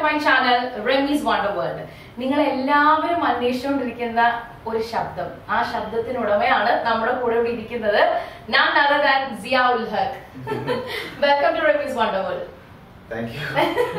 My channel Remees wonder world നിങ്ങൾ എല്ലാവരും അന്വേഷിച്ചുകൊണ്ടിരിക്കുന്ന ഒരു ശബ്ദം ആ ശബ്ദത്തിനുടമയാണ് നമ്മുടെ കൂടെ ഇവിടെ ഇരിക്കുന്നത് ഞാൻ നദർ ദാൻ Zia ul Haq welcome to Remees wonder world thank you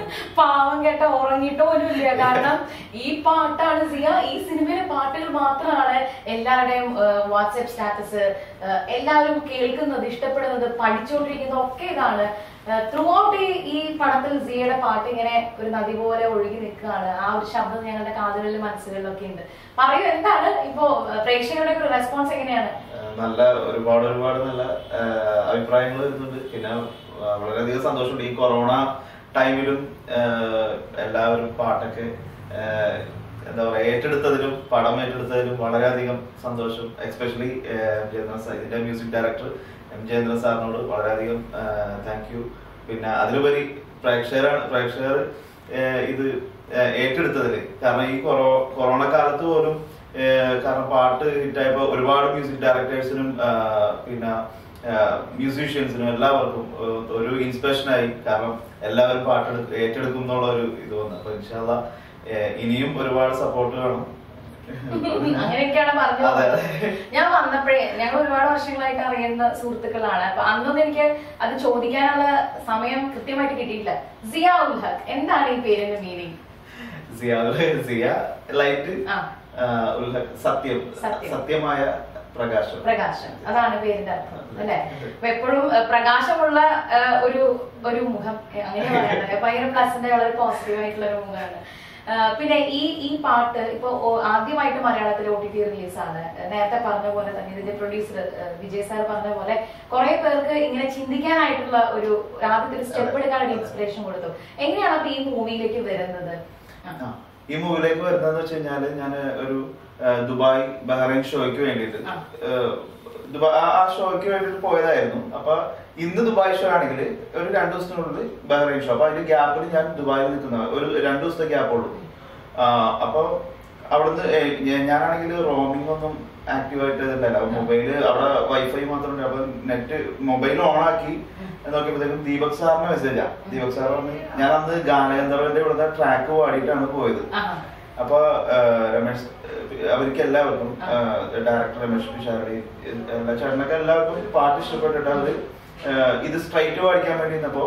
പാവം കേട്ട ഉറങ്ങിയിട്ട് പോലും ഇല്ല കാരണം ഈ പാട്ടാണ് സിയ ഈ സിനിമയിലെ പാട്ടുകൾ മാത്രമാണ് എല്ലാവരുടെയും വാട്സ്ആപ്പ് സ്റ്റാറ്റസ് എല്ലാവരും കേൾക്കുന്നത് ഇഷ്ടപ്പെടുന്നത് പഠിച്ചുകൊണ്ടിരിക്കുന്നത് ഒക്കെ ഇതാണ് ത്രൂ ഔട്ട് ഈ ഈ പടത്തിൽ സിയയുടെ പാട്ട് ഇങ്ങനെ ഒരു നദി പോലെ ഒഴുകി നിൽക്കുകയാണ് ആ ഒരു ശബ്ദം ഞങ്ങളുടെ കാതുകളിലും മനസ്സുകളിലൊക്കെ ഉണ്ട് പറയൂ എന്താണ് ഇപ്പോ ഏഹ്, പ്രേക്ഷകരുടെ ഒരു റെസ്പോൺസ് എങ്ങനെയാണ് നല്ല ഒരുപാട് ഒരുപാട് നല്ല അഭിപ്രായങ്ങൾ വരുന്നുണ്ട് പിന്നെ ആ, വളരെയധികം സന്തോഷമുണ്ട് ഈ കൊറോണ ടൈമിലും എല്ലാവരും പാട്ടൊക്കെ ആ, എന്താ പറയാ ഏറ്റെടുത്തതിലും പടം ഏറ്റെടുത്തതിലും വളരെയധികം സന്തോഷം എസ്പെഷ്യലി എം ജയേന്ദ്രൻ സാർ ഇതിന്റെ മ്യൂസിക് ഡയറക്ടർ എം ജയേന്ദ്രൻ സാറിനോട് വളരെയധികം താങ്ക് യു പിന്നെ അതിലുപരി പ്രേക്ഷകരാണ് പ്രേക്ഷകർ ഏഹ് ഇത് ഏഹ് ഏറ്റെടുത്തതില് കാരണം ഈ കൊറോ കൊറോണ കാലത്ത് പോലും ഏഹ് കാരണം പാട്ട് ഹിറ്റായപ്പോ ഒരുപാട് മ്യൂസിക് ഡയറക്ടേഴ്സിനും പിന്നെ മ്യൂസീഷ്യൻസിനും എല്ലാവർക്കും ഏഹ് ഒരു ഇൻസ്പിറേഷൻ ആയി കാരണം എല്ലാവരും പാട്ട് എടുക്ക- ഏറ്റെടുക്കും എന്നുള്ള ഒരു ഇത് വന്നു അപ്പൊ ഇൻഷാല്ല ഇനിയും ഒരുപാട് സപ്പോർട്ട് വേണം അങ്ങനെയൊക്കെയാണ് പറഞ്ഞു അതെ, പോകുന്നത്. അതെ. ഞാൻ വന്നപ്പോഴേ ഞങ്ങൾ ഒരുപാട് വർഷങ്ങളായിട്ട് അറിയുന്ന സുഹൃത്തുക്കളാണ് അപ്പൊ അന്നൊന്നും എനിക്ക് അത് ചോദിക്കാനുള്ള സമയം കൃത്യമായിട്ട് കിട്ടിയിട്ടില്ല സിയ ഉൽ ഹക്ക് എന്താണ് ഈ പേരിന്റെ മീനിങ് സിയ സിയ ലൈറ്റ് ആ. ഉൽഹക് സത്യം സത്യം. സത്യമായ പ്രകാശം പ്രകാശം അതാണ് പേരിന്റെ അർത്ഥം അല്ലെ അപ്പൊ എപ്പോഴും ഏഹ്, പ്രകാശമുള്ള ഏഹ്, ഒരു ഒരു മുഖം ഏഹ്, അങ്ങനെ പറയുന്നത് ഭയങ്കര പ്ലസന്റ് വളരെ പോസിറ്റീവ് ആയിട്ടുള്ള ഒരു മുഖമാണ് ഏഹ്, പിന്നെ ഈ ഈ പാട്ട് ഇപ്പൊ ഓ- ആദ്യമായിട്ട് മലയാളത്തിൽ ഒ ടി ടി റിലീസാണ് നേരത്തെ പറഞ്ഞ പോലെ തന്നെ ഇതിന്റെ പ്രൊഡ്യൂസർ വിജയ് സാർ പറഞ്ഞ പോലെ കുറെ പേർക്ക് ഇങ്ങനെ ചിന്തിക്കാനായിട്ടുള്ള ഒരു ആദ്യത്തെ ഒരു സ്റ്റെപ്പ് എടുക്കാൻ ഒരു ഇൻസ്പിറേഷൻ കൊടുത്തു എങ്ങനെയാണ് അപ്പൊ ഈ മൂവിയിലേക്ക് വരുന്നത് ആ. ആ. ഈ മൂവിലേക്ക് വരുന്നതെന്ന് വെച്ച് കഴിഞ്ഞാല് ഞാൻ ഒരു ആ, ദുബായ് ബഹ്റൈൻ ഷോയ്ക്ക് വേണ്ടിയിട്ട് ആ. ആ, ദുബായ് ആ- ആ ഷോയ്ക്ക് വേണ്ടിയിട്ട് പോയതായിരുന്നു അപ്പൊ ഇന്ന് ദുബായ് ഷോ ആണെങ്കിൽ ഒരു രണ്ടു ദിവസത്തിനുള്ളിൽ ബഹ്റൈൻ ഷോ അപ്പൊ അതിന്റെ ഗ്യാപ്പിൽ ഞാൻ ദുബായിൽ നിൽക്കുന്ന ഒരു രണ്ടു ദിവസത്തെ ഗ്യാപ്പ് ഉള്ളൂ ആ, അപ്പൊ അവിടുന്ന് ഏ, ഞാ- ഞാനാണെങ്കിൽ റോമിംഗ് ഒന്നും ആക്റ്റീവ് ആയിട്ട് ഇതല്ല മൊബൈല് അവിടെ വൈഫൈ മാത്രമേ അപ്പൊ നെറ്റ് മൊബൈൽ ഓൺ ആക്കി നോക്കിയപ്പോഴത്തേക്കും ദീപക് സാറിന് മെസ്സേജാ ദീപക് സാർ പറഞ്ഞു ഞാൻ അന്ന് ഗാനഗന്ധർവന്റെ ഇവിടുത്തെ ട്രാക്ക് പാടിയിട്ടാണ് പോയത് ആഹാ. അപ്പൊ ആ, രമേശ് അവർക്ക് എല്ലാവർക്കും ഡയറക്ടർ രമേശ് പിഷാരടി എല്ലാ ചേട്ടനൊക്കെ എല്ലാവർക്കും പാട്ട് ഇഷ്ടപ്പെട്ടിട്ട് അവര് ആ, ഇത് സ്ട്രൈറ്റ് പാടിക്കാൻ വേണ്ടി നിന്നപ്പോ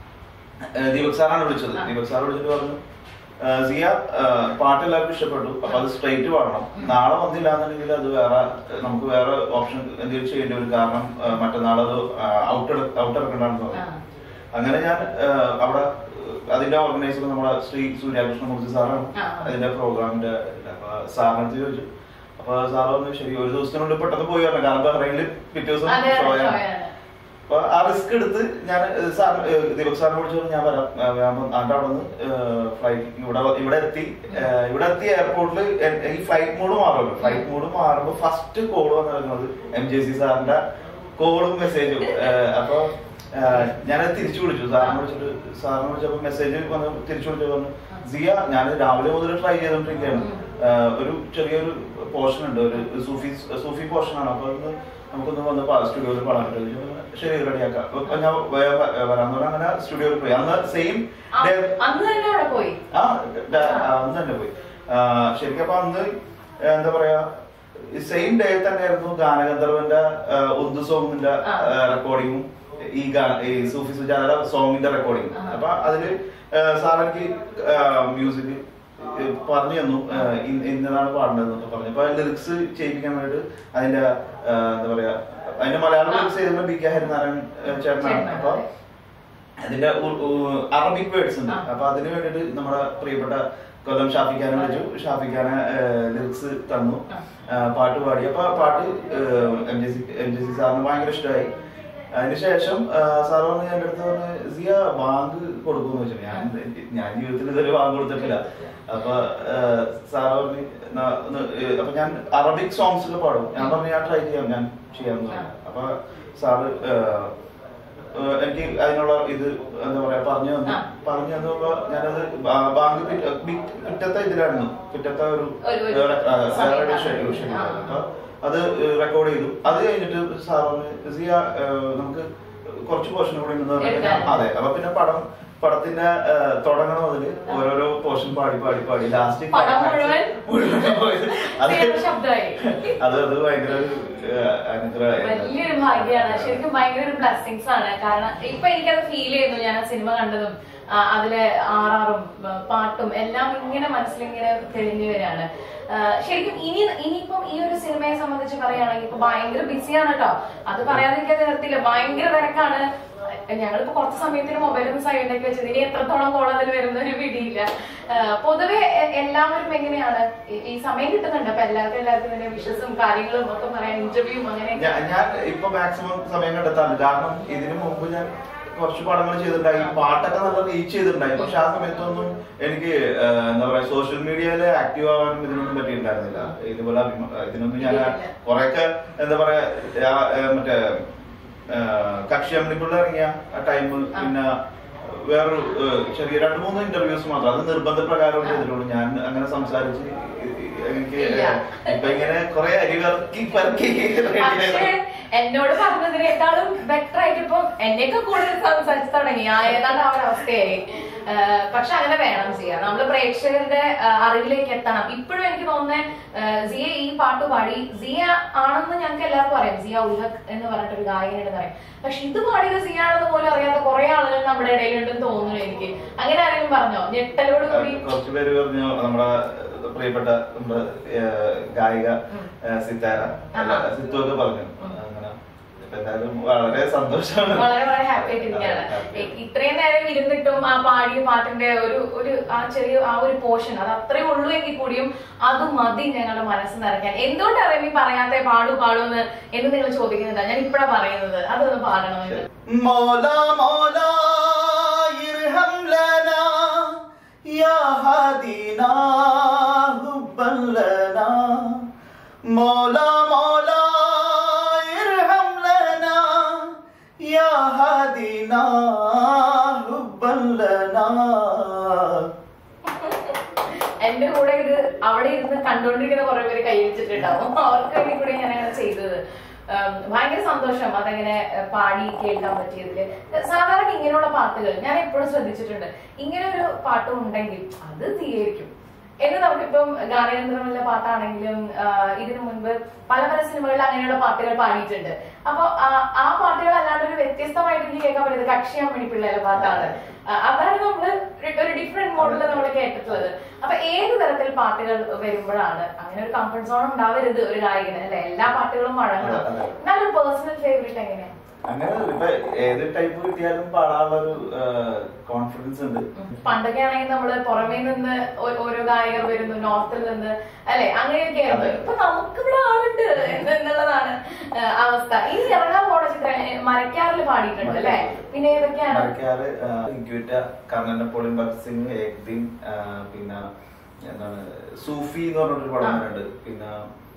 ആ, ദീപക് സാറാണ് വിളിച്ചത് ആ. ദീപക് സാർ വിളിച്ചിട്ട് പറഞ്ഞു ആ, സിയ ആ, പാട്ട് എല്ലാവർക്കും ഇഷ്ടപ്പെട്ടു അപ്പൊ അത് സ്ട്രൈറ്റ് പാടണം നാളെ വന്നില്ല എന്നുണ്ടെങ്കിൽ അത് വേറെ നമുക്ക് വേറെ ഓപ്ഷൻ എന്തെങ്കിലും ചെയ്യേണ്ടി വരും കാരണം ആ, മറ്റന്നാൾ അത് ഔട്ട് ഔട്ട് ഇറക്കണ്ടെന്ന് ആ. പറഞ്ഞു അങ്ങനെ ഞാൻ ആ, അവിടെ അതിന്റെ ഓർഗനൈസർ നമ്മുടെ ശ്രീ സൂര്യാകൃഷ്ണമൂർത്തി സാറാണ് ആ. അതിന്റെ പ്രോഗ്രാമിന്റെ അപ്പൊ സാറിനടുത്ത് ചോദിച്ചു അപ്പൊ സാറ് പറഞ്ഞു ശരി ഒരു ദിവസത്തിനുള്ളിൽ പെട്ടെന്ന് പോയി വരണം കാരണം ബഹ്റൈനിൽ പിറ്റേ ദിവസം അതെ, അതെ, ഷോയാണ് ഷോയാണ്. അപ്പൊ ആ റിസ്ക് എടുത്ത് ഞാൻ സാർ ദീപക് സാറിനെ വിളിച്ചു ഞാൻ വരാം ആ, ഞാൻ വന്ന് ആണ്ട് അവിടെ നിന്ന് ഫ്ലൈറ്റ് ഇവിടെ വ- ഇവിടെ എത്തി ആ, ഇവിടെ എത്തി എയർപോർട്ടിൽ ഈ ഫ്ലൈറ്റ് മോഡ് മാറുമല്ലോ ഫ്ലൈറ്റ് മോഡ് മാറുമ്പോൾ ഫസ്റ്റ് കോൾ വന്നിരുന്നത് എം ജെ സി സാറിന്റെ കോളും മെസ്സേജും അപ്പൊ ആ, ഞാനത് തിരിച്ചു വിളിച്ചു സാറിനെ വിളിച്ചിട്ട് സാറിനെ വിളിച്ചപ്പോ മെസ്സേജ് വന്ന് തിരിച്ചു വിളിച്ചു പറഞ്ഞു സിയ ഞാൻ രാവിലെ മുതൽ ട്രൈ ചെയ്തോണ്ടിരിക്കുകയാണ് ആ, ഒരു ചെറിയൊരു പോർഷൻ ഉണ്ട് ഒരു സൂഫി സൂഫി പോർഷൻ ആണ് അപ്പൊ അത് നമുക്കൊന്ന് വന്ന് സ്റ്റുഡിയോയിൽ പാടാൻ പറ്റും ശരി റെഡിയാക്കാം അപ്പൊ ഞാൻ വേ- വേ- വരാന്ന് പറഞ്ഞാൽ അങ്ങനെ സ്റ്റുഡിയോയിൽ പോയി അന്ന് സെയിം ആ, അന്ന് തന്നെ അവിടെ പോയി ആ ഡ- ആ, അന്ന് തന്നെ പോയി ആ, ശരിക്കും അപ്പൊ അന്ന് എന്താ പറയാ സെയിം ഡേ തന്നെയായിരുന്നു ഗാനഗന്ധർവന്റെ ആ, ഉർദു സോങ്ങിന്റെ ആ. റെക്കോർഡിങ്ങും ഈ ഗാ- ഈ സൂഫി സുജാതയുടെ സോങ്ങിന്റെ റെക്കോർഡിങ് ആ. അപ്പൊ അതില് സാർ എനിക്ക് മ്യൂസിക് പറഞ്ഞു തന്നു ആ, ഇന്ന- ഇന്നതാണ് പാടേണ്ടതെന്നൊക്കെ പറഞ്ഞു അപ്പൊ ലിറിക്സ് ചെയ്യിപ്പിക്കാൻ വേണ്ടിട്ട് അതിന്റെ ആ, എന്താ പറയാ അതിന്റെ മലയാളം ലിറിക്സ് ചെയ്തിരുന്ന ബി കെ ഹരിനാരായൺ ആ, ചേട്ടനാണ് ചേട്ടനാണ്. അപ്പൊ അതിന്റെ ഉ- ഉ- അറബിക് വേർഡ്സ് ഉണ്ട് ആ. അപ്പൊ അതിന് വേണ്ടിട്ട് നമ്മുടെ പ്രിയപ്പെട്ട കൊല്ലം ഷാഫിഖാനെ വിളിച്ചു ഷാഫിഖാനെ ലിറിക്സ് തന്നു ആ. ആ, പാട്ട് പാടി അപ്പൊ പാട്ട് M J C M J C സാറിന് ഭയങ്കര ഇഷ്ടമായി അതിനുശേഷം സാർ പറഞ്ഞു എന്റെ അടുത്ത് പറഞ്ഞു സിയ ബാങ്ക് കൊടുക്കുമെന്ന് വെച്ചു ഞാൻ ഞാൻ ജീവിതത്തിൽ ഇതുവരെ ബാങ്ക് കൊടുത്തിട്ടില്ല അപ്പൊ സാർ പറഞ്ഞു "ന- ഒന്ന് ഏ, അപ്പൊ ഞാൻ അറബിക് സോങ്സ് ഒക്കെ പാടും ഞാൻ പറഞ്ഞു ഞാൻ ട്രൈ ചെയ്യാം ഞാൻ ചെയ്യാമെന്ന് പറഞ്ഞു അപ്പൊ സാറ് ഏഹ്, ഏഹ് എനിക്ക് അതിനുള്ള ഇത് എന്താ പറയാ പറഞ്ഞു തന്നു ആ. പറഞ്ഞു തന്നപ്പോ ഞാനത് ബാ- ബാങ്ക് പിറ്റ- പിറ്റ- പിറ്റത്തെ ഇതിലായിരുന്നു പിറ്റത്തെ ഒരു ഒരു- ഒരു വേറെ, ആ, സമയം. വേറെ ഷെഡ്യൂൾ ഷെഡ്യൂൾ ആ. അപ്പൊ അത് റെക്കോർഡ് ചെയ്തു അത് കഴിഞ്ഞിട്ട് സാർ പറഞ്ഞു സിയ ഏഹ് നമുക്ക് കുറച്ച് പോർഷൻ കൂടി ഉണ്ടെന്ന് പറഞ്ഞിട്ട് എടുക്കാൻ. അതെ അപ്പൊ പിന്നെ പടം പടത്തിന്റെ ആ, തുടങ്ങണം മുതല് ഓരോരോ പോർഷൻ പാടി പാടി പാടി ലാസ്റ്റ് പടം മുഴുവൻ അത് സേവ ശബ്ദമായി അത് അത് ഭയങ്കര ഒരു അനുഗ്രഹമായിരുന്നു വലിയൊരു ഭാഗ്യമാണ് ശരിക്കും ഭയങ്കര ഒരു ബ്ലെസ്സിങ്സ് ആണ് കാരണം ഇപ്പൊ എനിക്കത് ഫീൽ ചെയ്യുന്നു ഞാൻ ആ സിനിമ കണ്ടതും ആ, അതിലെ ആറാറും ആ, പാട്ടും എല്ലാം ഇങ്ങനെ മനസ്സിലിങ്ങനെ തെളിഞ്ഞു വരികയാണ് ആ, ശരിക്കും ഇനി ഇനിയിപ്പം ഈ ഒരു സിനിമയെ സംബന്ധിച്ച് പറയുകയാണെങ്കിൽ ഇപ്പൊ ഭയങ്കര ബിസിയാണ് കേട്ടോ അത് പറയാതിരിക്കാൻ നിർത്തില്ല ഭയങ്കര തിരക്കാണ് ഞങ്ങളിപ്പോ കുറച്ച് സമയത്തിന് മൊബൈൽ ഒന്ന് സൈഡിലേക്ക് വെച്ചത് ഇനി എത്രത്തോളം കോൾ അതിൽ വരുന്ന ഒരു പിടിയില്ല ആ, പൊതുവെ എ- എല്ലാവരും എങ്ങനെയാണ് ഈ- ഈ സമയം കിട്ടുന്നുണ്ട് അപ്പൊ എല്ലാവർക്കും എല്ലാവർക്കും ഇതിന്റെ വിഷസും കാര്യങ്ങളും ഒക്കെ പറയാൻ ഇന്റർവ്യൂവും അങ്ങനെയൊക്കെ ഞാൻ ഞാൻ ഇപ്പൊ മാക്സിമം സമയം കണ്ടെത്താറുണ്ട് കാരണം ഇതിനു മുമ്പ് ഞാൻ കുറച്ച് പടങ്ങൾ ചെയ്തിട്ടുണ്ടായി പാട്ടൊക്കെ നല്ല റീച്ച് ചെയ്തിട്ടുണ്ടായി പക്ഷെ ആ സമയത്തൊന്നും എനിക്ക് ആ, എന്താ പറയാ സോഷ്യൽ മീഡിയയിൽ ആക്റ്റീവ് ആവാനും ഇതിനൊന്നും പറ്റിയിട്ടുണ്ടായിരുന്നില്ല ഇതുപോലെ അഭിമ- ഇതിനൊന്നും ഞാൻ കുറെയൊക്കെ എന്താ പറയാ ആ, ആ, മറ്റേ ആ, കക്ഷി അമ്മിപ്പിള്ള ഇറങ്ങിയ ആ ടൈമിൽ പിന്നെ വേറൊരു ആ, ചെറിയ രണ്ട് മൂന്ന് ഇന്റർവ്യൂസ് മാത്രം അത് നിർബന്ധ പ്രകാരം ചെയ്തിട്ടുള്ളൂ ഞാൻ അങ്ങനെ സംസാരിച്ച് എനിക്ക് ഇല്ല. ഇപ്പൊ ഇങ്ങനെ കുറെ അരി പെറുക്കി പെറുക്കി പക്ഷേ എന്നോട് പറഞ്ഞതിനേക്കാളും ബെറ്റർ ആയിട്ട് ഇപ്പൊ എന്നെയൊക്കെ കൂടുതൽ സംസാരിച്ചു തുടങ്ങി ആ ഏതാണ്ട് ആ ഒരു അവസ്ഥയായി ആ, പക്ഷെ അങ്ങനെ വേണം ചെയ്യാം നമ്മള് പ്രേക്ഷകരുടെ ആ, അറിവിലേക്ക് എത്തണം ഇപ്പോഴും എനിക്ക് തോന്നുന്നത് സിയ ഈ പാട്ട് പാടി സിയ ആണെന്ന് ഞങ്ങൾക്ക് എല്ലാവർക്കും അറിയാം സിയ ഉൽഹക് എന്ന് പറഞ്ഞിട്ടൊരു ഗായകനുണ്ടെന്ന് പറയും പക്ഷെ ഇത് പാടിയത് സിയ ആണെന്ന് പോലും അറിയാത്ത കുറെ ആളുകൾ നമ്മുടെ ഇടയിലുണ്ടെന്ന് തോന്നുന്നു എനിക്ക് അങ്ങനെ ആരെങ്കിലും പറഞ്ഞോ ഞെട്ടലോട് കൂടി കുറച്ച് പേര് പറഞ്ഞു നമ്മുടെ പ്രിയപ്പെട്ട നമ്മുടെ ഏഹ്, ഗായിക ഉം. ഏഹ്, സിത്താര ആഹാ. സിത്തു ഒക്കെ പറഞ്ഞു ഉം. അങ്ങനെ ഇപ്പൊ എന്തായാലും വളരെ സന്തോഷമാണ് വളരെ വളരെ ഹാപ്പി ആയിട്ടിരിക്കുകയാണ് Happy. ഇ- ഇത്രയും നേരം ഇരുന്നിട്ടും ആ പാടിയ പാട്ടിന്റെ ഒരു ഒരു ആ ചെറിയ ആ ഒരു പോർഷൻ അത് അത്രേ ഉള്ളൂ എങ്കിൽ കൂടിയും അത് മതി ഞങ്ങളുടെ മനസ്സ് നിറയ്ക്കാൻ എന്തുകൊണ്ടാണ് റമി പറയാത്ത പാടു പാടുമെന്ന് എന്ന് നിങ്ങൾ ചോദിക്കുന്നുണ്ടാ ഞാൻ ഇപ്പഴാ പറയുന്നത് അതൊന്ന് പാടണമെന്ന് مولا مولا ارحم لنا يا هادينا حبا لنا مولا مولا ارحم لنا يا هادينا حبا لنا എന്റെ കൂടെ ഇത് അവിടെ ഇരുന്ന് കണ്ടുകൊണ്ടിരിക്കുന്ന കുറെ പേര് കൈവച്ചിട്ടുണ്ടാവും അവർക്ക് വേണ്ടി കൂടി ഞാൻ അങ്ങനെ ചെയ്തത് ഉം, ഭയങ്കര സന്തോഷം അതങ്ങനെ ഏഹ്, പാടി കേൾക്കാൻ പറ്റിയതില് സാധാരണ ഇങ്ങനെയുള്ള പാട്ടുകൾ ഞാൻ എപ്പോഴും ശ്രദ്ധിച്ചിട്ടുണ്ട് ഇങ്ങനെ ഒരു പാട്ട് ഉണ്ടെങ്കിൽ അത് തീയായിരിക്കും എന്ന് നമുക്കിപ്പം ഗാനയന്ത്രമുള്ള പാട്ടാണെങ്കിലും ആ, ഇതിനു മുൻപ് പല പല സിനിമകളിൽ അങ്ങനെയുള്ള പാട്ടുകൾ പാടിയിട്ടുണ്ട് അപ്പൊ ആ- ആ പാട്ടുകൾ അല്ലാണ്ട് ഒരു വ്യത്യസ്തമായിട്ട് എനിക്ക് കേൾക്കാൻ പറ്റുന്നത് കക്ഷി അമ്മണി പിള്ളേരുടെ പാട്ടാണ് ആ, അതാണ് നമ്മള് ഒരു- ഒരു ഡിഫറെന്റ് മോഡലിൽ നമ്മൾ കേട്ടിട്ടുള്ളത് അപ്പൊ ഏത് തരത്തിൽ പാട്ടുകൾ വരുമ്പോഴാണ് അങ്ങനെ ഒരു കംഫർട്ട് സോൺ ഉണ്ടാവരുത് ഒരു ഗായകന് അല്ലെ എല്ലാ പാട്ടുകളും വഴങ്ങണം അതെ, അതെ. നല്ലൊരു പേഴ്സണൽ ഫേവറേറ്റ് എങ്ങനെയാണ് അങ്ങനെ ഇപ്പൊ ഏത് ടൈപ്പ് കിട്ടിയാലും പാടാനുള്ള ഒരു കോൺഫിഡൻസ് ഉണ്ട് പണ്ടൊക്കെ ആണെങ്കിൽ നമ്മള് പുറമേ നിന്ന് ഓ- ഓരോ ഗായകർ വരുന്നു നോർത്തിൽ നിന്ന് അല്ലെ അങ്ങനെയൊക്കെ ആയിരുന്നു അതെ. ഇപ്പൊ നമുക്ക് ഇവിടെ ആളുണ്ട് എന്ന് എന്നുള്ളതാണ് ആ, അവസ്ഥ ഇനി ഇറങ്ങാൻ പോണ ചിത്രം ഏ, മരക്കാറിൽ പാടിയിട്ടുണ്ട് അല്ലെ പിന്നെ ഏതൊക്കെയാണ് മരക്കാറ് ഇൻക്യൂറ്റ കർണൻ പോളിൻ ഭഗത് സിംഗ് ഏക് ദിൻ ആ, പിന്നെ എന്താണ് സൂഫി എന്ന് പറഞ്ഞൊരു പടം ആ. ഉണ്ട് പിന്നെ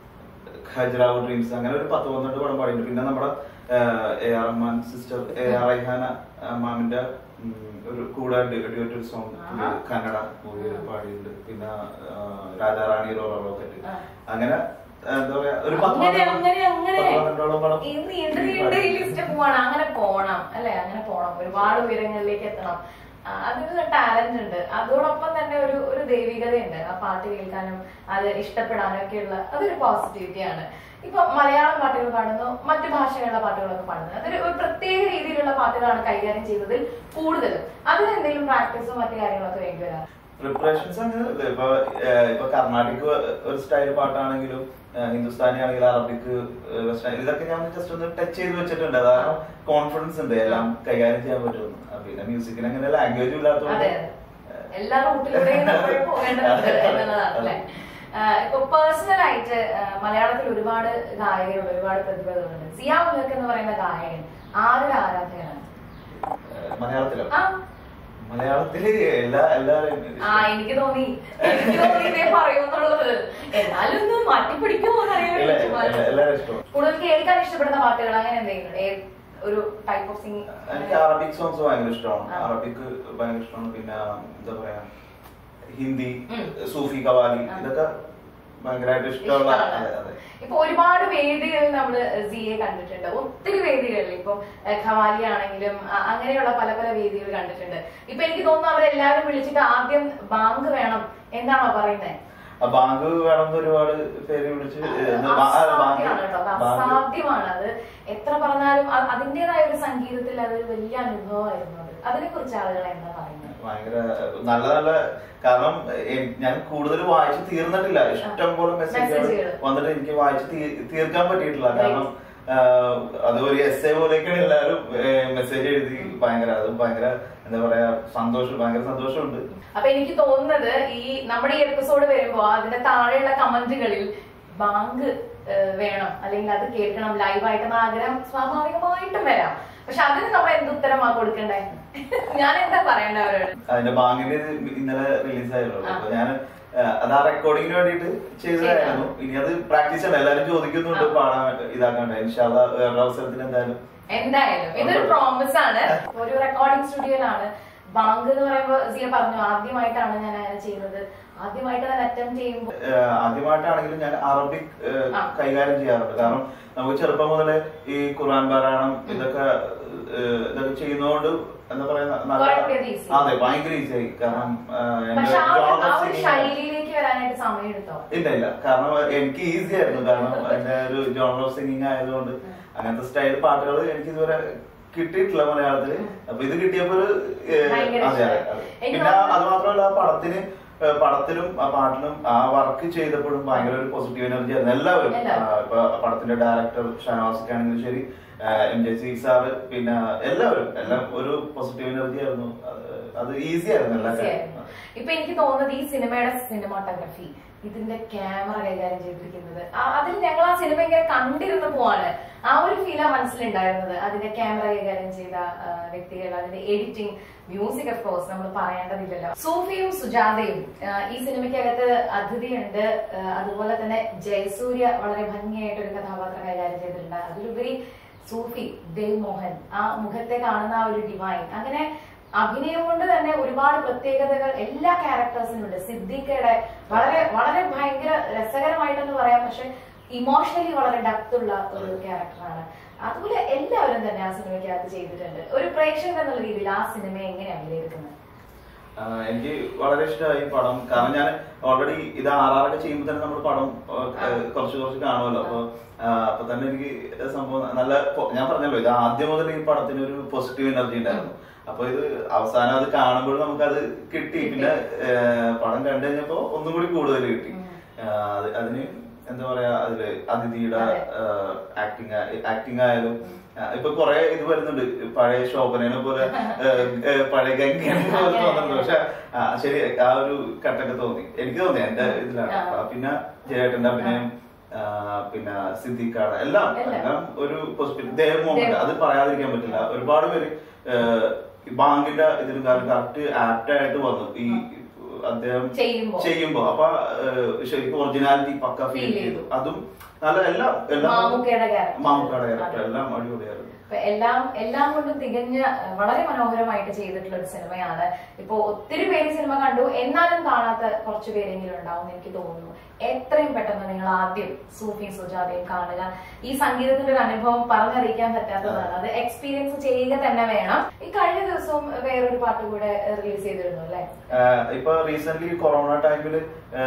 ഹജറാവ് ഡ്രീംസ് അങ്ങനെ ഒരു പത്ത് പന്ത്രണ്ട് പടം പാടിയിട്ടുണ്ട് പിന്നെ നമ്മുടെ A R Rahman sister A R Raihana ആ, മാമിന്റെ ഉം, ഒരു കൂടെ ഡ്യൂറ്റ് ഒരു സോങ് ആഹാ. കന്നഡ മൂവി പാടിയിട്ടുണ്ട് പിന്നെ ആ, രാജാറാണി റോളർ റോക്കറ്റ് ആ. അങ്ങനെ ആ, എന്താ പറയാ ഒരു പത്ത് അങ്ങനെ പന്ത്രണ്ട് അങ്ങനെ അങ്ങനെ പത്ത് പന്ത്രണ്ടോളം പടം ഈ നീണ്ട നീണ്ട ഈ ലിസ്റ്റ് പോവാണ് അങ്ങനെ പോണം അല്ലെ അങ്ങനെ പോണം ഒരുപാട് ഉയരങ്ങളിലേക്ക് എത്തണം ആ, അതിന് ടാലന്റ് ഉണ്ട് അതോടൊപ്പം തന്നെ ഒരു ഒരു ദൈവികതയുണ്ട് ആ പാട്ട് കേൾക്കാനും അത് ഇഷ്ടപ്പെടാനും ഒക്കെയുള്ള അതൊരു പോസിറ്റിവിറ്റിയാണ് ഇപ്പൊ മലയാളം പാട്ടുകൾ പാടുന്നു മറ്റു ഭാഷകളിലെ പാട്ടുകളൊക്കെ പാടുന്നു അതൊരു ഒരു പ്രത്യേക രീതിയിലുള്ള പാട്ടുകളാണ് കൈകാര്യം ചെയ്യുന്നതിൽ കൂടുതലും അതിന് എന്തെങ്കിലും പ്രാക്ടീസും മറ്റു കാര്യങ്ങളൊക്കെ വേണ്ടി വരാം പ്രിപ്പറേഷൻസ് അങ്ങനെ ഇല്ല. ഇപ്പൊ ഏഹ്, ഇപ്പൊ കർണാടിക് ഒരു സ്റ്റൈൽ പാട്ടാണെങ്കിലും ഏഹ്, ഹിന്ദുസ്ഥാനി ആണെങ്കിലും അറബിക് വെസ്റ്റേൺ ഇതൊക്കെ ഞാൻ ജസ്റ്റ് ഒന്ന് ടച്ച് ചെയ്ത് വെച്ചിട്ടുണ്ട് അതാണ് കോൺഫിഡൻസ് ഉണ്ട് എല്ലാം കൈകാര്യം ചെയ്യാൻ പറ്റുമെന്ന് ആ, പിന്നെ മ്യൂസിക്കിന് അങ്ങനെ ലാംഗ്വേജ് അതെ ഇല്ലാത്തതുകൊണ്ട് അതെ. എല്ലാ റൂട്ടിലൂടെയും നമ്മൾ പോകേണ്ടതുണ്ട് എന്നുള്ളതാണ് അല്ലെ ഇപ്പൊ പേഴ്സണൽ ആയിട്ട് ആ, മലയാളത്തിൽ ഒരുപാട് ഗായകരുണ്ട് ഒരുപാട് പ്രതിഭകളുണ്ട് സിയാ ഉലക് എന്ന് പറയുന്ന ഗായകൻ ആരുടെ ആരാധകനാണ് ഏഹ്, മലയാളത്തിലോ ആ മലയാളത്തില് എല്ലാ എല്ലാവരും ആ എനിക്ക് തോന്നി എനിക്ക് തോന്നി ഇതേ പറയുമെന്നുള്ളത് എന്നാലും ഒന്ന് മാറ്റിപ്പിടിക്കുമോ എന്നറിയാൻ എല്ലാ- വേണ്ടി എല്ലാ- ചോദിച്ചതാണ്. എല്ലാവരും ഇഷ്ടമാണ് കൂടുതൽ കേൾക്കാൻ ഇഷ്ടപ്പെടുന്ന പാട്ടുകൾ അങ്ങനെ എന്തെങ്കിലും ഏ- ഒരു ടൈപ്പ് ഓഫ് എനിക്ക് സിംഗ് അറബിക് സോങ്സ് ഭയങ്കര ഇഷ്ടമാണ് ആ. അറബിക് ഭയങ്കര ഇഷ്ടമാണ് പിന്നെ എന്താ പറയാ ഹിന്ദി ഉം. സൂഫി കവാലി ആ. ഇതൊക്കെ ഭയങ്കരമായിട്ട് ഇഷ്ടമുള്ള ഇഷ്ടമാണ്. അതെ അതെ ഇപ്പൊ ഒരുപാട് വേദികളിൽ നമ്മൾ സിയെ കണ്ടിട്ടുണ്ട് ഒത്തിരി വേദികളിൽ ഇപ്പൊ ഏഹ്, ഖവാലി ആണെങ്കിലും അ- അങ്ങനെയുള്ള പല പല വേദികൾ കണ്ടിട്ടുണ്ട് ഇപ്പൊ എനിക്ക് തോന്നുന്നു അവരെല്ലാരും വിളിച്ചിട്ട് ആദ്യം ബാങ്ക് വേണം എന്നാണോ പറയുന്നത് ആ ബാങ്ക് വേണമെന്ന് ഒരുപാട് പേര് വിളിച്ച് എന്ന് ബാ- ആ, ബാങ്ക് അസാധ്യമാണ് കേട്ടോ അത് ബാങ്ക് അസാധ്യമാണ് അത് എത്ര പറഞ്ഞാലും അ- അതിന്റേതായ ഒരു സംഗീതത്തിൽ അത് വലിയ അനുഭവമായിരുന്നു അത് അതിനെ കുറിച്ച് ആളുകൾ എന്താ പറയുന്നത് ഭയങ്കര നല്ല നല്ല കാരണം എ- ഞാൻ കൂടുതൽ വായിച്ച് തീർന്നിട്ടില്ല ഇഷ്ടം പോലെ മെസ്സേജുകൾ മെസ്സേജുകൾ. വന്നിട്ട് എനിക്ക് വായിച്ച് തീ- തീർക്കാൻ പറ്റിയിട്ടില്ല കാരണം ആ, അത് ഒരു എസ് എ പോലെയൊക്കെയാണ് എല്ലാവരും മെസ്സേജ് എഴുതി ഭയങ്കര അത് ഭയങ്കര എന്താ പറയാ സന്തോഷം ഭയങ്കര സന്തോഷമുണ്ട് അപ്പൊ എനിക്ക് തോന്നുന്നത് ഈ നമ്മുടെ ഈ എപ്പിസോഡ് വരുമ്പോ അതിന്റെ താഴെയുള്ള കമന്റുകളിൽ ബാങ്ക് ഏഹ്, വേണം അല്ലെങ്കിൽ അത് കേൾക്കണം ലൈവായിട്ടെന്ന ആഗ്രഹം സ്വാഭാവികമായിട്ടും വരാം പക്ഷെ അതിന് നമ്മൾ എന്ത് ഉത്തരമാ കൊടുക്കണ്ടേ ഞാൻ എന്താ പറയണ്ട അവരോട് അതിന്റെ ബാങ്കിന്റെ ഇത് ഇന്നലെ റിലീസ് ആയിരുന്നു ആ. അപ്പൊ ഞാൻ അത് ആ റെക്കോർഡിങ്ങിന് വേണ്ടിയിട്ട് ചെയ്തതായിരുന്നു ഇനി അത് പ്രാക്ടീസ് ആണ് എല്ലാവരും ചോദിക്കുന്നുണ്ട് ആ. പാടാൻ ഇതാക്കണ്ട ഇൻഷാല്ല വേറൊരു അവസരത്തിൽ എന്തായാലും എന്തായാലും ഇതൊരു പ്രോമിസ് ആണ് ഒരു റെക്കോർഡിംഗ് സ്റ്റുഡിയോയിലാണ് ബാങ്ക് എന്ന് പറയുമ്പോൾ സിയ പറഞ്ഞു ആദ്യമായിട്ടാണ് ഞാൻ അങ്ങനെ ചെയ്യുന്നത് ആദ്യമായിട്ട് ഞാൻ അറ്റംപ്റ്റ് ചെയ്യുമ്പോൾ ഏഹ് ആദ്യമായിട്ടാണെങ്കിലും ഞാൻ അറബിക് ഏഹ് ആ. കൈകാര്യം ചെയ്യാറുണ്ട് കാരണം നമുക്ക് ചെറുപ്പം മുതലേ ഈ ഖുർആൻ പാരായണം ഇതൊക്കെ ഏഹ് ഇതൊക്കെ ചെയ്യുന്നതുകൊണ്ട് എന്താ പറയാ നല്ല കുറെ കൂടി അത് easy. അതെ ഭയങ്കര ഈസി ആയി കാരണം ഏഹ് എന്റെ പക്ഷെ ആ ഒരു- genre ആ of ഒരു singing- ശൈലിയിലേക്ക് വരാനായിട്ട് സമയം എടുത്തോ ഇല്ല ഇല്ല കാരണം എനിക്ക് ഈസി ആയിരുന്നു കാരണം എന്റെ ഒരു ജോണർ ഓഫ് സിംഗിങ് ആയതുകൊണ്ട് അങ്ങനത്തെ സ്റ്റൈൽ പാട്ടുകൾ എനിക്ക് ഇതുവരെ കിട്ടിയിട്ടില്ല മലയാളത്തില് അപ്പൊ ഇത് കിട്ടിയപ്പോ ഒരു ഏഹ്, ഭയങ്കര അതെ അതെ ഇഷ്ടമായി. അതെ. എനിക്ക് പിന്നെ തോന്നുന്നു- അത് മാത്രമല്ല ആ പടത്തിന് ഏഹ്, പടത്തിലും ആ പാട്ടിലും ആ വർക്ക് ചെയ്തപ്പോഴും ഭയങ്കര ഒരു പോസിറ്റീവ് എനർജി ആയിരുന്നു എല്ലാവരും എല്ലാവരും. ആ, ഇപ്പൊ പടത്തിന്റെ ഡയറക്ടർ ഷാനവാസിക്ക് ആണെങ്കിലും ശരി എം ജെ സി സാറ് പിന്നെ എല്ലാവരും എല്ലാം ഒരു പോസിറ്റീവ് എനർജി ആയിരുന്നു അത് അത് ഈസി ആയിരുന്നു എല്ലാ Easy കാര്യം ആയിരുന്നു. ഇപ്പൊ എനിക്ക് തോന്നുന്നത് ഈ സിനിമയുടെ സിനിമാട്ടോഗ്രഫി ഇതിന്റെ ക്യാമറ കൈകാര്യം ചെയ്തിരിക്കുന്നത് ആ- അതിൽ ഞങ്ങൾ ആ സിനിമ ഇങ്ങനെ കണ്ടിരുന്നു പോവാണ് ആ ഒരു ഫീലാ മനസ്സിലുണ്ടായിരുന്നത് അതിന്റെ ക്യാമറ കൈകാര്യം ചെയ്ത ആ, വ്യക്തികൾ അതിന്റെ എഡിറ്റിംഗ് മ്യൂസിക് ഓഫ് കോഴ്സ് നമ്മൾ പറയേണ്ടതില്ലല്ലോ സൂഫിയും സുജാതയും ആ, ഈ സിനിമയ്ക്കകത്ത് അതിഥിയുണ്ട് ആ, അതുപോലെ തന്നെ ജയസൂര്യ വളരെ ഭംഗിയായിട്ട് ഒരു കഥാപാത്രം കൈകാര്യം ചെയ്തിട്ടുണ്ട് അതിലുപരി സൂഫി ദേവ് മോഹൻ ആ മുഖത്തെ കാണുന്ന ആ ഒരു ഡിവൈൻ അങ്ങനെ അഭിനയം കൊണ്ട് തന്നെ ഒരുപാട് പ്രത്യേകതകൾ എല്ലാ ക്യാരക്ടേഴ്സിനും ഉണ്ട് സിദ്ദിഖയുടെ വളരെ വളരെ ഭയങ്കര രസകരമായിട്ടെന്ന് പറയാം പക്ഷെ ഇമോഷണലി വളരെ ഡെപ്ത് ഉള്ള ഒരു ക്യാരക്ടറാണ് അതുപോലെ എല്ലാവരും തന്നെ ആ സിനിമയ്ക്കകത്ത് ചെയ്തിട്ടുണ്ട് ഒരു പ്രേക്ഷകൻ എന്നുള്ള രീതിയിൽ ആ സിനിമയെ എങ്ങനെയാണ് വിലയിരുത്തുന്നത് ആ, എനിക്ക് വളരെ ഇഷ്ടമായി ഈ പടം കാരണം ഞാൻ ഓൾറെഡി ഇത് ആറാറൊക്കെ ചെയ്യുമ്പോൾ തന്നെ നമ്മൾ പടം ആ, ആ. കുറച്ച് കുറച്ച് കാണുമല്ലോ അപ്പൊ ആ, അപ്പൊ തന്നെ എനിക്ക് സംഭവം നല്ല പൊ- ഞാൻ പറഞ്ഞല്ലോ ഇത് ആദ്യം മുതൽ ഈ പടത്തിന് ഒരു പോസിറ്റീവ് എനർജി ഉണ്ടായിരുന്നു അപ്പൊ ഇത് അവസാനം അത് കാണുമ്പോൾ നമുക്കത് കിട്ടി പിന്നെ ഏ, പടം കണ്ടു കഴിഞ്ഞപ്പോ ഒന്നും കൂടി കൂടുതൽ കിട്ടി ഉം. ആ, അത് അതിന് എന്താ പറയാ അതില് അതിഥിയുടെ അതെ. ആക്ടിങ് ആക്ടിങ് ആയാലും ആ, ഇപ്പൊ കൊറേ ഇത് വരുന്നുണ്ട് പഴയ ശോഭനേനെ പോലെ ഏ, ഏ, പഴയ ഗംഗേനെ പോലെ തോന്നുന്നുണ്ട് പക്ഷെ ആ, ശരി ആ ഒരു കട്ടൊക്കെ തോന്നി എനിക്ക് തോന്നി എന്റെ ഇതിലാണ് ആ. ആ, പിന്നെ ജയേട്ടന്റെ അഭിനയം ആ, പിന്നെ സിദ്ദിഖാണ് എല്ലാം എല്ലാം. എല്ലാം ഒരു പോസിറ്റീവ് ദേവ് മോഹൻ ദേവ്. അത് പറയാതിരിക്കാൻ പറ്റില്ല ഒരുപാട് പേര് ഏഹ്, ഈ ബാങ്കിന്റെ ഇതിന് കറക്റ്റ് ആപ്റ്റ് ആയിട്ട് വന്നു ഈ അദ്ദേഹം ചെയ്യുമ്പോ. ചെയ്യുമ്പോ അപ്പൊ ഏഹ്, ശരിക്കും ഒറിജിനാലിറ്റി പക്ക ഫീൽ Feel ചെയ്തു ചെയ്തു. അതും നല്ല എല്ലാം എല്ലാം മാമുക്കയുടെ character. മാമുക്കയുടെ ക്യാരക്ടർ അതെ. എല്ലാം അടിപൊളിയായിരുന്നു അപ്പൊ എല്ലാം എല്ലാം കൊണ്ടും തികഞ്ഞ അഹ് വളരെ മനോഹരമായിട്ട് ചെയ്തിട്ടുള്ള ഒരു സിനിമയാണ് ഇപ്പൊ ഒത്തിരി പേര് സിനിമ കണ്ടു എന്നാലും കാണാത്ത കുറച്ച് പേരെങ്കിലും ഉണ്ടാവും എന്ന് എനിക്ക് തോന്നുന്നു എത്രയും പെട്ടെന്ന് നിങ്ങൾ ആദ്യം സൂഫിയും സുജാതയും കാണുക ഈ സംഗീതത്തിന്റെ ഒരു അനുഭവം പറഞ്ഞറിയിക്കാൻ പറ്റാത്തതാണ് അത് എക്സ്പീരിയൻസ് ചെയ്യുക തന്നെ വേണം ഈ കഴിഞ്ഞ ദിവസവും വേറൊരു പാട്ട് കൂടെ റിലീസ് ചെയ്തിരുന്നു അല്ലെ ആഹ് ഇപ്പൊ റീസെന്റ് കൊറോണ ടൈമില്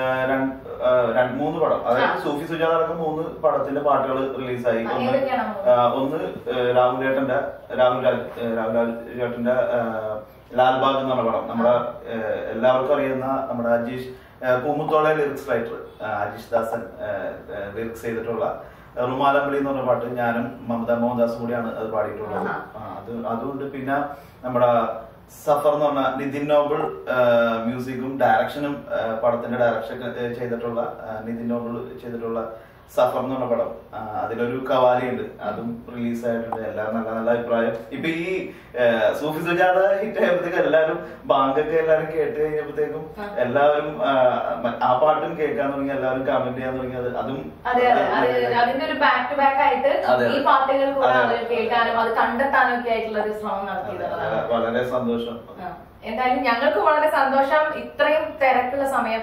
രണ്ട് മൂന്ന് പടം അതായത് ആ. സൂഫി സുജാത അടക്കം മൂന്ന് പടത്തിന്റെ പാട്ടുകൾ റിലീസായി ആ, ഒന്ന് ഏതൊക്കെയാണ് മൂന്ന്? ആഹ് ഒന്ന് ആഹ് രാഹുൽ ചേട്ടന്റെ രാഹുൽ രാജ് ആഹ് രാഹുൽ രാജ് ചേട്ടന്റെ ആഹ് ലാൽബാഗ് എന്ന് പറഞ്ഞ പടം നമ്മുടെ ആഹ് എല്ലാവർക്കും അറിയുന്ന നമ്മുടെ അജീഷ് ആഹ് Poomuthole lyrics writer Ajeesh Dasan lyrics ചെയ്തിട്ടുള്ള റുമാലമ്പളി എന്ന് പറഞ്ഞ പാട്ട് ഞാനും മമത മോഹൻദാസും കൂടിയാണ് അത് പാടിയിട്ടുള്ളത് ആഹാ. ആ, അത് അതുകൊണ്ട് പിന്നെ നമ്മുടെ സഫർ എന്ന് പറഞ്ഞ നിതിൻ നോബിൾ മ്യൂസിക്കും ഡയറക്ഷനും പടത്തിന്റെ ഡയറക്ഷൻ ചെയ്തിട്ടുള്ള ആ, നിതിൻ നോബിൾ ചെയ്തിട്ടുള്ള സഫർ എന്ന് പറഞ്ഞ പടം ആ, അതിലൊരു കവാലി ഉണ്ട് അതും റിലീസ് ആയിട്ടുണ്ട് എല്ലാം നല്ല നല്ല അഭിപ്രായം ഇപ്പൊ ഈ ആ, സൂഫി സുജാത ഹിറ്റ് ആയപ്പോഴത്തേക്കും എല്ലാവരും ബാങ്കൊക്കെ എല്ലാവരും കേട്ട് കഴിഞ്ഞപ്പോഴത്തേക്കും ആ. എല്ലാവരും ആ, മ- ആ പാട്ടും കേൾക്കാൻ തുടങ്ങി എല്ലാവരും കമന്റ് ചെയ്യാൻ തുടങ്ങി അത് അതും അതെ അതെ അത് അതിന്റെ ഒരു ബാക്ക് ടു ബാക്ക് ആയിട്ട് അതെ, ഈ അതെ. പാട്ടുകൾ കൂടെ അതെ, അവർ അതെ. കേൾക്കാനും അത് കണ്ടെത്താനും ഒക്കെ ആയിട്ടുള്ള ഒരു ശ്രമം നടത്തിയതാണ് വളരെ സന്തോഷം ആ. എന്തായാലും ഞങ്ങൾക്ക് വളരെ സന്തോഷം ഇത്രയും തിരക്കുള്ള സമയം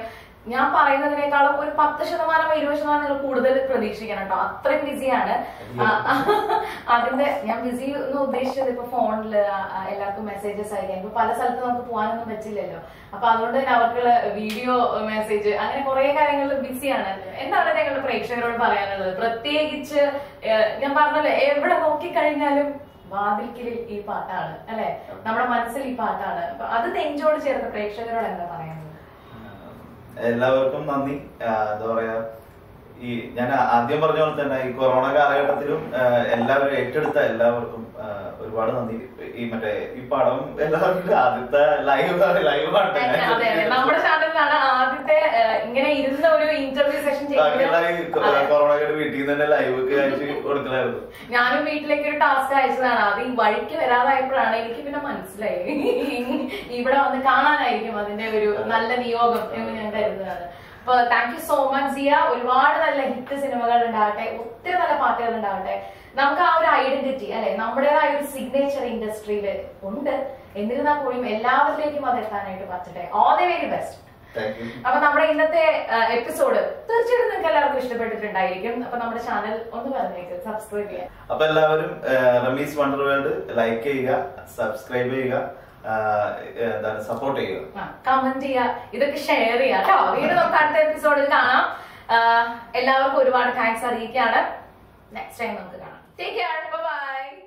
ഞാൻ പറയുന്നതിനേക്കാളും ഒരു പത്ത് ശതമാനം ഇരുപത് ശതമാനം നിങ്ങൾ കൂടുതൽ പ്രതീക്ഷിക്കണം കേട്ടോ അത്രയും ബിസിയാണ് അതിന്റെ ഞാൻ ബിസി എന്ന് ഉദ്ദേശിച്ചത് ഇപ്പൊ ഫോണിൽ എല്ലാവർക്കും മെസ്സേജസ് അയക്കാൻ ഇപ്പൊ പല സ്ഥലത്ത് നമുക്ക് പോകാനൊന്നും പറ്റില്ലല്ലോ അപ്പൊ അതുകൊണ്ട് തന്നെ അവർക്ക് വീഡിയോ മെസ്സേജ് അങ്ങനെ കുറെ കാര്യങ്ങളിൽ ബിസിയാണ് എന്താണ് ഞങ്ങളുടെ പ്രേക്ഷകരോട് പറയാനുള്ളത് പ്രത്യേകിച്ച് ഏഹ്, ഞാൻ പറഞ്ഞല്ലോ എവിടെ നോക്കിക്കഴിഞ്ഞാലും വാതിൽക്കിലിൽ ഈ പാട്ടാണ് അല്ലെ നമ്മുടെ മനസ്സിൽ ഈ പാട്ടാണ് അപ്പൊ അത് നെഞ്ചോട് ചേർത്ത് പ്രേക്ഷകരോട് എന്താ പറയാനുള്ളത് എല്ലാവർക്കും നന്ദി ആ, എന്താ പറയാ ഈ ഞാൻ ആദ്യം പറഞ്ഞ പോലെ തന്നെ ഈ കൊറോണ കാലഘട്ടത്തിലും ആ, എല്ലാവരും ഏറ്റെടുത്ത എല്ലാവർക്കും ആ, ഒരുപാട് നന്ദി ഈ മറ്റേ ഈ പടം എല്ലാവർക്കും ആദ്യത്തെ ലൈവ് ലൈവ് അതെ അതെ നമ്മുടെ ചാനലിലാണ് ആദ്യത്തെ ഏഹ്, ഇങ്ങനെ ഇരുന്ന ഒരു ഇന്റർവ്യൂ സെഷൻ ബാക്കിയുള്ള ഈ അതെ. കൊറോണ വീട്ടിൽ നിന്ന് തന്നെ ലൈവ് ഒക്കെ അയച്ച് കൊടുക്കലായിരുന്നു ഞാനും വീട്ടിലേക്ക് ഒരു ടാസ്ക് അയച്ചതാണ് അത് ഈ വഴിക്ക് വരാതായപ്പോഴാണ് എനിക്ക് പിന്നെ മനസ്സിലായി ഇവിടെ വന്ന് കാണാനായിരിക്കും അതിന്റെ ഒരു നല്ല നിയോഗം എന്ന് ഞാൻ കരുതുന്നത് അപ്പൊ thank you so much Zia ഒരുപാട് നല്ല ഹിറ്റ് സിനിമകൾ ഉണ്ടാകട്ടെ ഒത്തിരി നല്ല പാട്ടുകൾ ഉണ്ടാകട്ടെ നമുക്ക് ആ ഒരു ഐഡന്റിറ്റി അല്ലെ നമ്മുടേതായ ഒരു സിഗ്നേച്ചർ ഇൻഡസ്ട്രിയിൽ ഉണ്ട് എന്നിരുന്നാൽ കൂടിയും എല്ലാവരിലേക്കും അത് എത്താനായിട്ട് പറ്റട്ടെ all the very best thank you അപ്പൊ നമ്മുടെ ഇന്നത്തെ എപ്പിസോഡ് തീർച്ചയായിട്ടും നിങ്ങൾക്ക് എല്ലാവർക്കും ഇഷ്ടപ്പെട്ടിട്ടുണ്ടായിരിക്കും അപ്പൊ നമ്മുടെ ചാനൽ ഒന്ന് പറഞ്ഞേക്ക് സബ്സ്ക്രൈബ് ചെയ്യാം അപ്പൊ എല്ലാവരും റമീസ് വണ്ടർ വേൾഡ് ലൈക്ക് ചെയ്യുക സബ്സ്ക്രൈബ് ചെയ്യുക ആ, എന്താണ് സപ്പോർട്ട് ചെയ്യുക കമന്റ് ചെയ്യുക ഇതൊക്കെ ഷെയർ ചെയ്യുക കേട്ടോ വീണ്ടും നമുക്ക് അടുത്ത എപ്പിസോഡിൽ കാണാം ആ, എല്ലാവർക്കും ഒരുപാട് താങ്ക്സ് അറിയിക്കുകയാണ് നെക്സ്റ്റ് ടൈം നമുക്ക് കാണാം ടേക്ക് കെയർ ബൈ